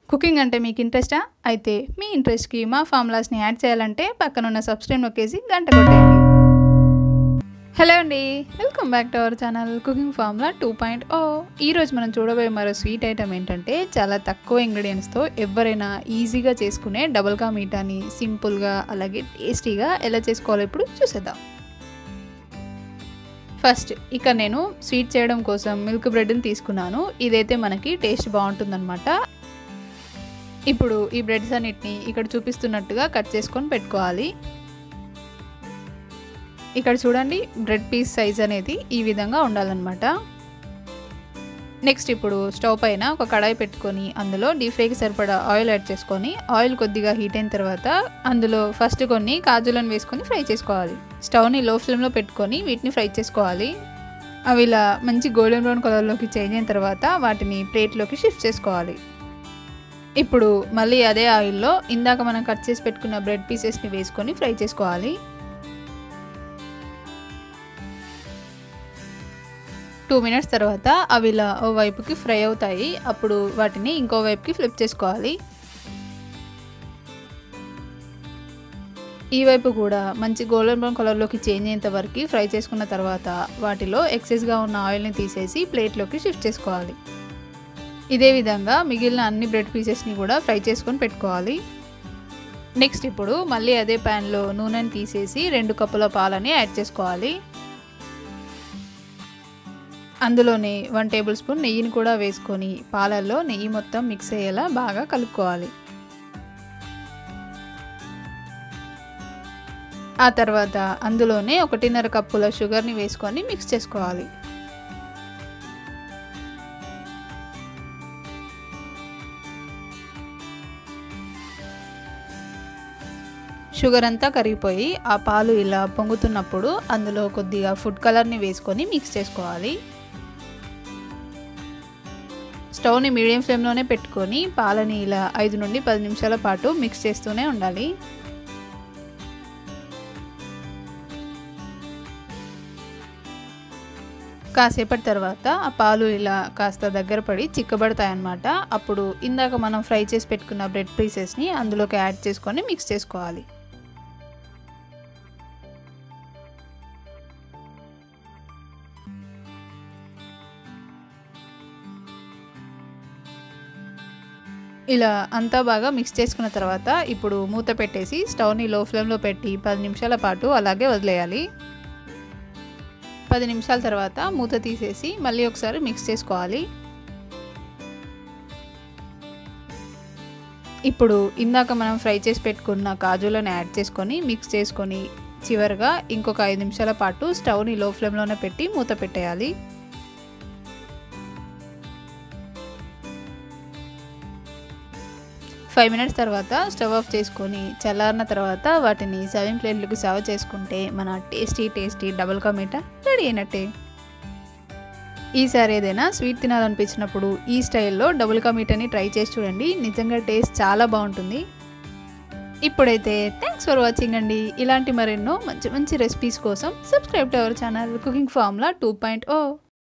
cooking అంటే మీకు ఇంట్రెస్టా అయితే మీ ఇంట్రెస్ట్కి మా ఫార్ములాస్ని యాడ్ చేయాలంటే పక్కనున్న సబ్స్క్రైబ్ నొక్కేసి గంట కొట్టేయండి హలో అండి welcome back to our channel cooking formula two point O ఈరోజు మనం చూడబోయే మరో స్వీట్ ఐటమ్ ఏంటంటే చాలా తక్కువ ఇంగ్రీడియంట్స్తో ఎవరైనా ఈజీగా చేసుకునే డబుల్ కా మీఠాని సింపుల్గా అలాగే టేస్టీగా ఎలా చేసుకోవాలో ఇప్పుడు చూసేద్దాం ఫస్ట్ ఇక్కడ నేను స్వీట్ చేయడం కోసం మిల్క్ బ్రెడ్ని తీసుకున్నాను ఇదైతే మనకి టేస్ట్ బాగుంటుందన్నమాట ఇప్పుడు ఈ బ్రెడ్స్ అన్నిటిని ఇక్కడ చూపిస్తున్నట్టుగా కట్ చేసుకొని పెట్టుకోవాలి ఇక్కడ చూడండి బ్రెడ్ పీస్ సైజ్ అనేది ఈ విధంగా ఉండాలన్నమాట నెక్స్ట్ ఇప్పుడు స్టవ్ పైన ఒక కడాయి పెట్టుకొని అందులో డీప్ ఫ్రైకి సరిపడా ఆయిల్ యాడ్ చేసుకొని ఆయిల్ కొద్దిగా హీట్ అయిన తర్వాత అందులో ఫస్ట్ కొన్ని కాజులను వేసుకొని ఫ్రై చేసుకోవాలి స్టవ్ని లో ఫ్లేమ్లో పెట్టుకొని వీటిని ఫ్రై చేసుకోవాలి అవి ఇలా మంచి గోల్డెన్ బ్రౌన్ కలర్లోకి చేంజ్ అయిన తర్వాత వాటిని ప్లేట్లోకి షిఫ్ట్ చేసుకోవాలి ఇప్పుడు మళ్ళీ అదే ఆయిల్లో ఇందాక మనం కట్ చేసి పెట్టుకున్న బ్రెడ్ పీసెస్ని వేసుకొని ఫ్రై చేసుకోవాలి టూ మినిట్స్ తర్వాత అవి ఇలా ఓ వైపుకి ఫ్రై అవుతాయి అప్పుడు వాటిని ఇంకో వైపుకి ఫ్లిప్ చేసుకోవాలి ఈ వైపు కూడా మంచి గోల్డెన్ బ్రౌన్ కలర్లోకి చేంజ్ అయ్యేంత వరకు ఫ్రై చేసుకున్న తర్వాత వాటిలో ఎక్సెస్గా ఉన్న ఆయిల్ని తీసేసి ప్లేట్లోకి షిఫ్ట్ చేసుకోవాలి ఇదే విధంగా మిగిలిన అన్ని బ్రెడ్ పీసెస్ని కూడా ఫ్రై చేసుకొని పెట్టుకోవాలి నెక్స్ట్ ఇప్పుడు మళ్ళీ అదే ప్యాన్లో నూనెని తీసేసి రెండు కప్పుల పాలని యాడ్ చేసుకోవాలి అందులోనే వన్ టేబుల్ స్పూన్ నెయ్యిని కూడా వేసుకొని పాలల్లో నెయ్యి మొత్తం మిక్స్ అయ్యేలా బాగా కలుపుకోవాలి ఆ తర్వాత అందులోనే ఒకటిన్నర కప్పుల షుగర్ని వేసుకొని మిక్స్ చేసుకోవాలి షుగర్ అంతా కరిగిపోయి ఆ పాలు ఇలా పొంగుతున్నప్పుడు అందులో కొద్దిగా ఫుడ్ కలర్ని వేసుకొని మిక్స్ చేసుకోవాలి స్టవ్ని మీడియం ఫ్లేమ్లోనే పెట్టుకొని పాలని ఇలా ఐదు నుండి పది నిమిషాల పాటు మిక్స్ చేస్తూనే ఉండాలి కాసేపటి తర్వాత ఆ పాలు ఇలా కాస్త దగ్గర పడి చిక్కబడతాయన్నమాట అప్పుడు ఇందాక మనం ఫ్రై చేసి పెట్టుకున్న బ్రెడ్ పీసెస్ని అందులోకి యాడ్ చేసుకొని మిక్స్ చేసుకోవాలి ఇలా అంతా బాగా మిక్స్ చేసుకున్న తర్వాత ఇప్పుడు మూత పెట్టేసి స్టవ్ని లో ఫ్లేమ్లో పెట్టి పది నిమిషాల పాటు అలాగే వదిలేయాలి పది నిమిషాల తర్వాత మూత తీసేసి మళ్ళీ ఒకసారి మిక్స్ చేసుకోవాలి ఇప్పుడు ఇందాక మనం ఫ్రై చేసి పెట్టుకున్న కాజులను యాడ్ చేసుకొని మిక్స్ చేసుకొని చివరిగా ఇంకొక ఐదు నిమిషాల పాటు స్టవ్ని లో ఫ్లేమ్లోనే పెట్టి మూత పెట్టేయాలి ఫైవ్ మినిట్స్ తర్వాత స్టవ్ ఆఫ్ చేసుకొని చల్లారిన తర్వాత వాటిని సర్వింగ్ ప్లేట్లకు సర్వ్ చేసుకుంటే మన టేస్టీ టేస్టీ డబుల్ కా మీఠా రెడీ అయినట్టే ఈసారి ఏదైనా స్వీట్ తినాలనిపించినప్పుడు ఈ స్టైల్లో డబుల్ కా మీఠాని ట్రై చేసి చూడండి నిజంగా టేస్ట్ చాలా బాగుంటుంది ఇప్పుడైతే థ్యాంక్స్ ఫర్ వాచింగ్ అండి ఇలాంటి మరెన్నో మంచి మంచి రెసిపీస్ కోసం subscribe to our channel cooking formula two point oh